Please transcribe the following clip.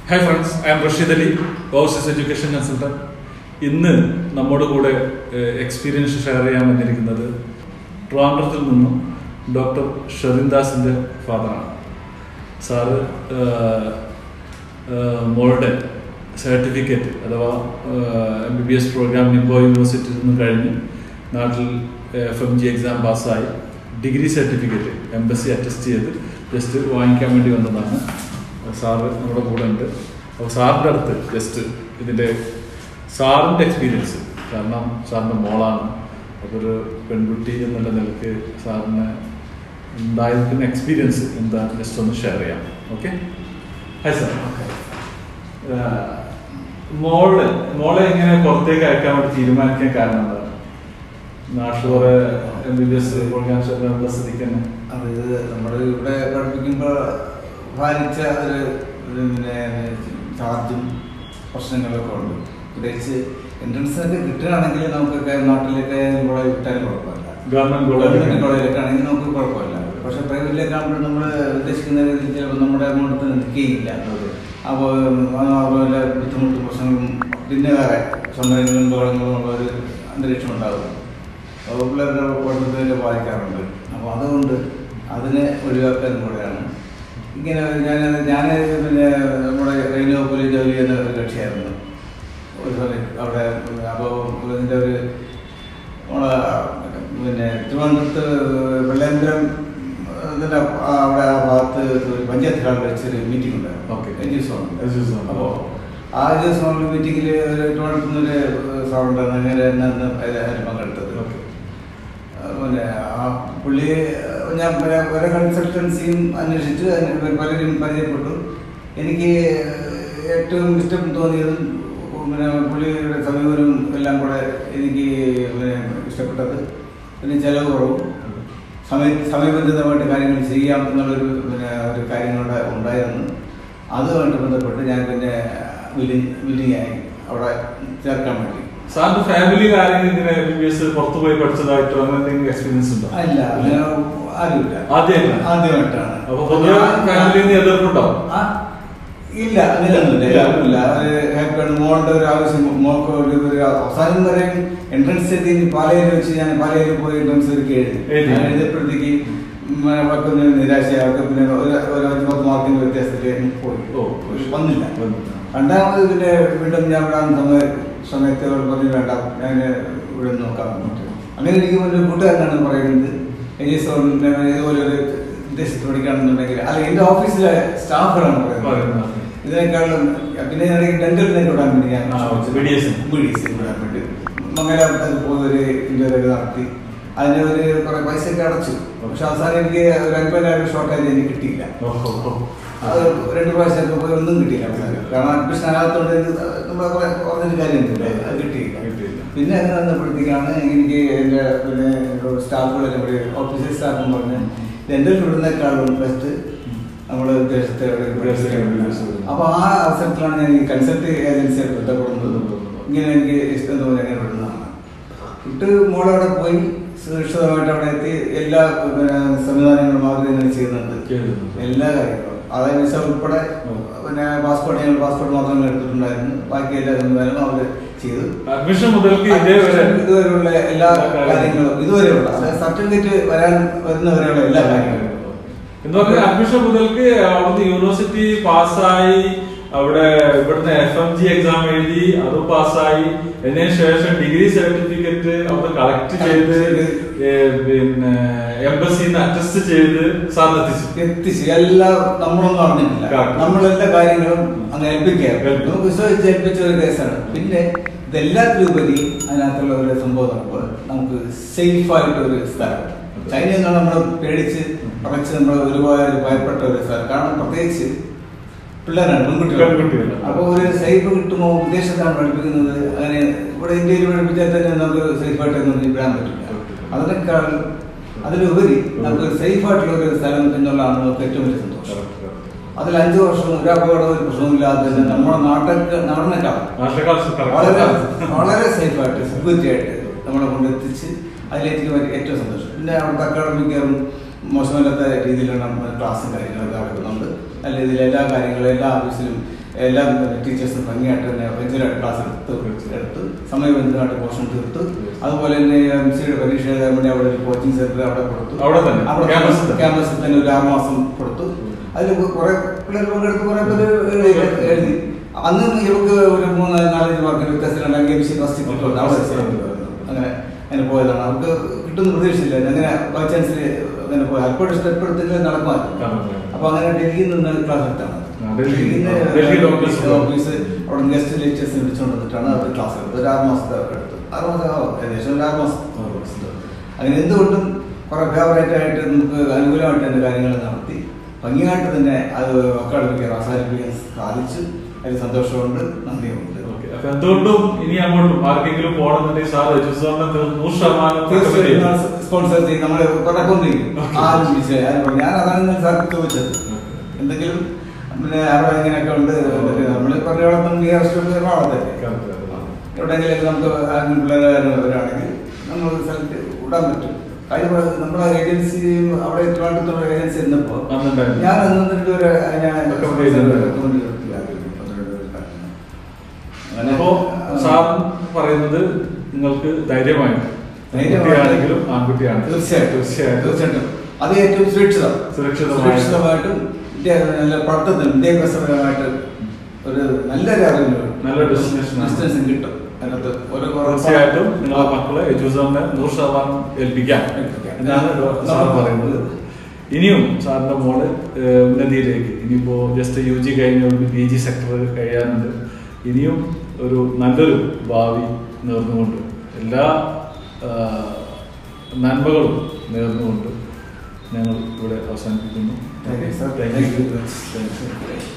Hi friends I'm Rasheed Ali overseas education consultant ഇന്ന് നമ്മുടെ കൂടെ എക്സ്പീരിയൻസ് ഷെയർ ചെയ്യാൻ വന്നിരിക്കുന്നത് ട്രിവാൻഡ്രത്തിൽ നിന്നും ഡോക്ടർ ഷെറിൻദാസിൻ്റെ ഫാദറാണ് സാറ് മോളുടെ സർട്ടിഫിക്കറ്റ് അഥവാ M B B S program Ningbo യൂണിവേഴ്സിറ്റിയിൽ നിന്ന് കഴിഞ്ഞ് നാട്ടിൽ എഫ് എം ജി എക്സാം പാസ്സായി ഡിഗ്രി സർട്ടിഫിക്കറ്റ് എംബസി അറ്റസ്റ്റ് ചെയ്ത് ജസ്റ്റ് വാങ്ങിക്കാൻ വേണ്ടി വന്നതാണ് സാറ് നമ്മുടെ കൂടെ ഉണ്ട് അപ്പോൾ സാറിൻ്റെ അടുത്ത് ജസ്റ്റ് ഇതിൻ്റെ സാറിൻ്റെ എക്സ്പീരിയൻസ് കാരണം സാറിൻ്റെ മോളാണ് അപ്പോൾ ഒരു പെൺകുട്ടി എന്നുള്ള നിലയ്ക്ക് സാറിന് ഉണ്ടായിരിക്കുന്ന എക്സ്പീരിയൻസ് എന്താ ജസ്റ്റ് ഒന്ന് ഷെയർ ചെയ്യാം ഓക്കെ ഹായ് സാർ മോള് മോളെ ഇങ്ങനെ പുറത്തേക്ക് അയക്കാൻ വേണ്ടി തീരുമാനിക്കാൻ കാരണം എന്താ നാട്ടിൽ കുറെ M B B S programs ഉള്ള സ്ഥിതിക്ക് തന്നെ അത് നമ്മൾ ഇവിടെ പഠിപ്പിക്കുമ്പോൾ ഭാരിച്ച ഒരു ഒരു പിന്നെ ചാർജും പ്രശ്നങ്ങളൊക്കെ ഉണ്ട് പ്രത്യേകിച്ച് എൻട്രൻസ് ഒക്കെ കിട്ടുകയാണെങ്കിൽ നമുക്കൊക്കെ നാട്ടിലൊക്കെ ഇവിടെ വിട്ടാലും കുഴപ്പമില്ല ഗവൺമെന്റ് ഗവൺമെന്റ് കോളേജ് കോളേജിലൊക്കെ ആണെങ്കിൽ നമുക്ക് കുഴപ്പമില്ല പക്ഷെ പ്രൈവറ്റിലേക്ക് ആകുമ്പോൾ നമ്മൾ ഉദ്ദേശിക്കുന്ന രീതിയിൽ ചിലപ്പോൾ നമ്മുടെ എമൗണ്ട് നിൽക്കുകയില്ല അപ്പോൾ അതുപോലെ ബുദ്ധിമുട്ടും പ്രശ്നങ്ങളും പിന്നെ വേറെ സമരങ്ങളും ബഹളങ്ങളും ഉള്ള ഒരു അന്തരീക്ഷം ഉണ്ടാകും അപ്പോൾ പിള്ളേരുടെ പഠിത്തത്തിൽ ബാധിക്കാറുണ്ട് അപ്പോൾ അതുകൊണ്ട് അതിനെ ഒഴിവാക്കാൻ കൂടെയാണ് ഇങ്ങനെ ഞാൻ ഞാൻ പിന്നെ നമ്മുടെ റെയിൽവേ പോലെ ജോലി ചെയ്യുന്ന ഒരു കക്ഷിയായിരുന്നു ഒരു സമയത്ത് അവിടെ അപ്പോൾ ഇതിൻ്റെ ഒരു നമ്മളെ പിന്നെ തിരുവനന്തപുരത്ത് വെള്ളേന്ദ്രം ഇതിൻ്റെ അവിടെ ആ ഭാഗത്ത് ഒരു പഞ്ചായത്ത് ഹാളിൽ വെച്ചൊരു മീറ്റിംഗ് ഉണ്ടായിരുന്നു Okay. N G S N G S ആണ്. അപ്പോൾ ആ എൻ ജി എസ് മീറ്റിങ്ങിൽ ഒരു തിരുവനന്തപുരത്ത് ഒരു സാറുണ്ടായിരുന്നു അങ്ങനെ എന്നെ അന്ന് അതിൽ പങ്കെടുത്തത് ഓക്കെ പിന്നെ ആ പുള്ളി ഞാൻ പല പല കൺസൾട്ടൻസിയും അന്വേഷിച്ച് അതിന് പലരും പരിചയപ്പെട്ടു എനിക്ക് ഏറ്റവും ഇഷ്ടം തോന്നിയതും പിന്നെ പുള്ളിയുടെ സമീപനവും എല്ലാം കൂടെ എനിക്ക് പിന്നെ ഇഷ്ടപ്പെട്ടത് പിന്നെ ചിലവ് കുറവും സമയ സമയബന്ധിതമായിട്ട് കാര്യങ്ങൾ ചെയ്യാം എന്നുള്ളൊരു പിന്നെ ഒരു കാര്യങ്ങളുടെ ഉണ്ടായിരുന്നു അതുമായിട്ട് ബന്ധപ്പെട്ട് ഞാൻ പിന്നെ വിലി വില്ലിങ്ങായി അവിടെ ചേർക്കാൻ വേണ്ടി സാറിന്റെ ഫാമിലി കാര്യങ്ങൾ ഇങ്ങനെ എം ബി ബി എസ് പുറത്തു പോയി പഠിച്ചതായിട്ടോ അങ്ങനെ എന്തെങ്കിലും എക്സ്പീരിയൻസ് ഉണ്ടോ അല്ല അങ്ങനെ ആരുമില്ല ആദ്യമായിട്ടാണ്? ആദ്യമായിട്ടാണ് അപ്പൊ പൊതുവെ ഫാമിലിയിൽ നിന്ന് എതിർപ്പുണ്ടാവും ആ, ഇല്ല അങ്ങനെയൊന്നുമില്ല ഇല്ല. ഇല്ല ഒരു ഹാപ്പിയാണ് മോളുടെ ഒരു ആവശ്യം മോൾക്ക് ഒരു ഒരു അവസാനം വരെ എൻട്രൻസ് എഴുതി പാലയിൽ വെച്ച് ഞാൻ പാലയിൽ പോയി എൻട്രൻസ് ഒരുക്കി എഴുതി എഴുതി. ഞാൻ എഴുതിയപ്പോഴത്തേക്ക് അവർക്ക് ഒന്ന് നിരാശയാക്കി പിന്നെ ഒരു ഒരു അഞ്ച് പത്ത് മാർക്കിന്റെ വ്യത്യാസത്തിൽ പോയി ഓ. വന്നില്ല വന്നില്ല. രണ്ടാമത് പിന്നെ വീണ്ടും ഞാൻ വിടാൻ സമയ സമയത്ത് അവർ പറഞ്ഞു വേണ്ട ഞാൻ ഇവിടെ നോക്കാൻ പറ്റും അങ്ങനെ എനിക്ക് ഒരു കൂട്ടുകാരനാണ് പറയുന്നത് ഏജീസ് ഇതുപോലെ ഒരു ഉദ്ദേശത്ത് പഠിക്കുകയാണെന്നുണ്ടെങ്കിൽ അല്ല എൻ്റെ ഓഫീസിലെ സ്റ്റാഫുകളാണ് പറയുന്നത് പറയുന്നത്. ഇതിനേക്കാളും പിന്നെ ഞാൻ ഡെന്റലിലേക്ക് വിടാൻ വേണ്ടി ഞാൻ ആ, BDS. BDS വിടാൻ വേണ്ടി മംഗലാപുരത്ത് പോയി ഒരു ഇന്റർവ്യൂ നടത്തി അതിന് ഒരു കുറെ പൈസയൊക്കെ അടച്ചു പക്ഷെ അവസാനം എനിക്ക് ഒരു അൻപതിനായിരം ഷോർട്ടേജ് എനിക്ക് കിട്ടിയില്ല ഓഹോ, ഓഹോ. അത് രണ്ട് പ്രാവശ്യമൊക്കെ പോയി ഒന്നും കിട്ടിയില്ല അവസാനം. കാരണം അഡ്മിഷൻ ആകാത്തോണ്ട് നമ്മളെ പറഞ്ഞൊരു കാര്യമൊന്നുമില്ല അത് കിട്ടിയില്ല കിട്ടിയില്ല. പിന്നെ അങ്ങനെ വന്നപ്പോഴത്തേക്കാണ് എനിക്ക് എൻ്റെ പിന്നെ സ്റ്റാഫുകളെല്ലാം കൂടി ഓഫീസിൽ സ്റ്റാഫും പറഞ്ഞ് എൻ്റെ വിടുന്നേക്കാളും ബെസ്റ്റ് നമ്മൾ വിദേശത്തെ വിദേശത്തെ വിദേശത്ത് വിടുന്നത്. അപ്പൊ ആ അവസരത്തിലാണ് ഞാൻ ഈ കൺസൾട്ട് ഏജൻസിയായിട്ട് ബന്ധപ്പെടുന്നത് ഇങ്ങനെ എനിക്ക് ഇഷ്ടം തോന്നി അങ്ങനെ വിടുന്നതാണ് വിട്ട് മോളവിടെ പോയി സുരക്ഷിതമായിട്ട് അവിടെ എത്തി എല്ലാ പിന്നെ സംവിധാനങ്ങളും അവർ തന്നെ ചെയ്യുന്നുണ്ട് ചെയ്യുന്നുണ്ട്. എല്ലാ കാര്യങ്ങളും അതായത് വിസ ഉൾപ്പെടെ ഉം. പിന്നെ പാസ്പോർട്ട് ഞങ്ങൾ പാസ്പോർട്ട് മാത്രമേ എടുത്തിട്ടുണ്ടായിരുന്നു ബാക്കി എല്ലാ സംവിധാനവും അവർ ചെയ്തു അഡ്മിഷൻ മുതൽക്ക് ഇതേവരെ ഇതുവരെയുള്ള എല്ലാ എല്ലാ കാര്യങ്ങളും. കാര്യങ്ങളും ഇതുവരെയുള്ള അതായത് സർട്ടിഫിക്കറ്റ് വരാൻ വരുന്നവരെയുള്ള എല്ലാ കാര്യങ്ങളും എന്ന് പറഞ്ഞാൽ അഡ്മിഷൻ മുതൽക്ക് അവിടുന്ന് യൂണിവേഴ്സിറ്റി പാസ്സായി അവിടെ ഇവിടുന്ന് എഫ് എം ജി എക്സാം എഴുതി അത് പാസ്സായി അതിന് ശേഷം ഡിഗ്രി സർട്ടിഫിക്കറ്റ് അവിടെ കളക്ട് ചെയ്ത് ഏ, പിന്നെ എംബസിന്ന് അറ്റസ്റ്റ് ചെയ്ത് സാറിനെത്തിച്ചു എത്തിച്ച് എല്ലാം നമ്മളൊന്നും അറിഞ്ഞിട്ടില്ല Correct. നമ്മളെല്ലാ കാര്യങ്ങളും അങ്ങ് ഏൽപ്പിക്കുക ഏൽപ്പിക്കും. നമുക്ക് വിശ്വസിച്ച് ഏൽപ്പിച്ച ഒരു കേസാണ് പിന്നെ ഇതെല്ലാത്തിലുപരി അതിനകത്തുള്ള ഒരു സംഭവം നമുക്ക് നമുക്ക് സേഫ് ആയിട്ട് ഒരു സ്ഥലം ചൈനയിൽ നിന്ന് നമ്മൾ പേടിച്ച് പറച്ച് നമ്മൾ ഒരുപാട് ഭയപ്പെട്ട ഒരു സ്ഥലം കാരണം പ്രത്യേകിച്ച് പിള്ളേരാണ് പെൺകുട്ടികൾ പെൺകുട്ടികൾ. അപ്പോൾ ഒരു സേഫ് കിട്ടുമോ വിദേശത്താണ് പഠിപ്പിക്കുന്നത് അങ്ങനെ ഇവിടെ ഇന്ത്യയിൽ പഠിപ്പിച്ചാൽ തന്നെ നമുക്ക് സേഫ് ആയിട്ടൊന്നും വിടാൻ പറ്റില്ല അതിനേക്കാൾ അതിലുപരി നമുക്ക് സേഫ് ആയിട്ടുള്ള ഒരു സ്ഥലം എന്നുള്ളതാണ് നമുക്ക് ഏറ്റവും വലിയ സന്തോഷം അതിൽ അഞ്ചു വർഷം ഒരു അപകടവും ഒരു പ്രശ്നമില്ലാതെ തന്നെ നമ്മുടെ നാട്ടൊക്കെ നാടിനേക്കാൾ വളരെ വളരെ സേഫ് ആയിട്ട് സെക്യൂരിറ്റി ആയിട്ട് നമ്മളെ കൊണ്ട് എത്തിച്ച് അതിലേക്ക് വരെ ഏറ്റവും സന്തോഷം പിന്നെ അവിടുത്തെ അക്കാഡമിക്കും മോശമല്ലാത്ത രീതിയിലുള്ള നമ്മുടെ ക്ലാസ്സും കാര്യങ്ങളൊക്കെ നടക്കുന്നുണ്ട് നല്ല രീതിയിൽ എല്ലാ കാര്യങ്ങളും എല്ലാ ഓഫീസിലും എല്ലാ ടീച്ചേഴ്സും ഭംഗിയായിട്ട് തന്നെ ഭയങ്കരമായിട്ട് ക്ലാസ് എടുത്ത് എടുത്ത് സമയബന്ധിതമായിട്ട് പോർഷൻ തീർത്ത് അതുപോലെ തന്നെ എം സിയുടെ പരീക്ഷ എഴുതാൻ വേണ്ടി അവിടെ ഒരു കോച്ചിങ് സെന്റർ അവിടെ കൊടുത്തു അവിടെ തന്നെ? അവിടെ ക്യാമ്പസിൽ തന്നെ? ക്യാമ്പസിൽ തന്നെ ഒരു ആറ് മാസം കൊടുത്തു അതിൽ കുറെ പിള്ളേർ പങ്കെടുത്ത് കുറെ പേര് എഴുതി അന്ന് ഇവർക്ക് ഒരു മൂന്ന് നാലഞ്ച് മാർക്കിന് വ്യത്യാസത്തിലുണ്ടെങ്കിൽ എം സി ഫസ്റ്റ് കിട്ടും അവിടെ സെലക്ട് ആയിരുന്നു. അങ്ങനെ അങ്ങനെ പോയതാണ് അവർക്ക് കിട്ടുന്ന പ്രതീക്ഷയില്ല അങ്ങനെ ബൈ ചാൻസിൽ അങ്ങനെ പോയി അല്പം സ്റ്റെപ്പ് എടുത്തില്ല നടക്കുമായിരുന്നു നടക്കുമായിരുന്നു. അപ്പൊ അങ്ങനെ ഡൽഹിയിൽ നിന്ന് ക്ലാസ് എടുത്താണ് ആ, ഡൽഹി. ഡൽഹിയിൽ നിന്ന് ഡൽഹി ഡോക്ടേഴ്സ് ഓഫീസ് അവിടെ ഗസ്റ്റ് ലെക്ചേഴ്സിനെ വിളിച്ചുകൊണ്ട് വന്നിട്ടാണ് അവർ ക്ലാസ് എടുത്തത് ഒരു ആറ് മാസത്തെ എടുത്തു ആറ് മാസം ആവും. ഏകദേശം ഒരു ആറ് മാസം അങ്ങനെ എന്തുകൊണ്ടും കുറെ ഫേവറേറ്റ് ആയിട്ട് നമുക്ക് അനുകൂലമായിട്ട് തന്നെ കാര്യങ്ങൾ നടത്തി ഭംഗിയായിട്ട് തന്നെ അത് അക്കാഡമിക്ക് അവസാനിപ്പിക്കാൻ സാധിച്ചു അതിൽ സന്തോഷമുണ്ട് നന്ദിയുണ്ട് ഓക്കെ. അപ്പൊ എന്തുകൊണ്ടും ഇനി അങ്ങോട്ടും ആർക്കെങ്കിലും പോകണമെന്നുണ്ടെങ്കിൽ സാർ യജുസാറിനെ നൂറ് ശതമാനം തീർച്ചയായും recommend നമ്മൾ ചെയ്യും. സ്പോൺസർ ചെയ്ത് നമ്മൾ കൊണ്ടക്കൊണ്ടിരിക്കും Okay. ആരും വിളിച്ചില്ല ആരും പറഞ്ഞു ഞാൻ അതാണ് ഞാൻ സാർക്ക് ചോദിച്ചത് എന്തെങ്കിലും പിന്നെ അവിടെ എങ്ങനെയൊക്കെ ഉണ്ട് നമ്മൾ പറഞ്ഞോടൊപ്പം നിയറസ്റ്റ് എറണാകുളത്തല്ലേ Correct, correct. എവിടെയെങ്കിലും നമുക്ക് ആരെങ്കിലും പിള്ളേരെ വരാണെങ്കിൽ നമ്മൾ സ്ഥലത്ത് വിടാൻ പറ്റും കാര്യം പറഞ്ഞത് നമ്മുടെ ഏജൻസി അവിടെ ട്രിവാൻഡ്രത്തുള്ള ഏജൻസി ഇരുന്നപ്പോൾ അന്നുണ്ടായിരുന്നു. ഞാൻ അന്നിട്ട് ഒരു ഞാൻ Recommend ചെയ്തിട്ടുണ്ട്. recommend ചെയ്തിട്ടില്ലായിരുന്നു. പന്ത്രണ്ട് പേർക്കാണ്. അങ്ങനെ അപ്പോ സാർ പറയുന്നത് നിങ്ങൾക്ക് ധൈര്യമായിട്ട് ധൈര്യമായിട്ട് കുട്ടിയാണെങ്കിലും ആൺകുട്ടിയാണെങ്കിലും തീർച്ചയായിട്ടും തീർച്ചയായിട്ടും തീർച്ചയായിട്ടും അത് ഏറ്റവും സുരക്ഷിതം സുരക്ഷിതമായിട്ട്. സുരക്ഷിതമായിട്ടും വിദ്യാ- നല്ല പഠിത്തത്തിനും വിദ്യാഭ്യാസപരമായിട്ട് ഒരു നല്ലൊരു അറിവിന് നല്ല destination ആണ്. ഡിസ്റ്റൻസും കിട്ടും അതിനകത്ത് ഒരു തീർച്ചയായിട്ടും നിങ്ങളെ മക്കളെ യജുസാറിനെ നൂറ് ശതമാനം ഏൽപ്പിക്കാം ഏൽപ്പിക്കാം. എന്നാണ് ഡോക്ടർ സാർ പറയുന്നത് ഇനിയും സാറിന്റെ മോള് ഏഹ്, ഉന്നതിയിലേക്ക് ഇനിയിപ്പോ ജസ്റ്റ് യു ജി കഴിഞ്ഞുകൊണ്ട് പി ജി സെക്ടർ കഴിയാനുണ്ട് ഇനിയും ഒരു നല്ലൊരു ഭാവി നേർന്നുകൊണ്ട് എല്ലാ ആ, നന്മകളും നേർന്നുകൊണ്ട് ഞങ്ങൾ ഇവിടെ അവസാനിപ്പിക്കുന്നു Thank you, sir. Thank Thank you. you. Thank you.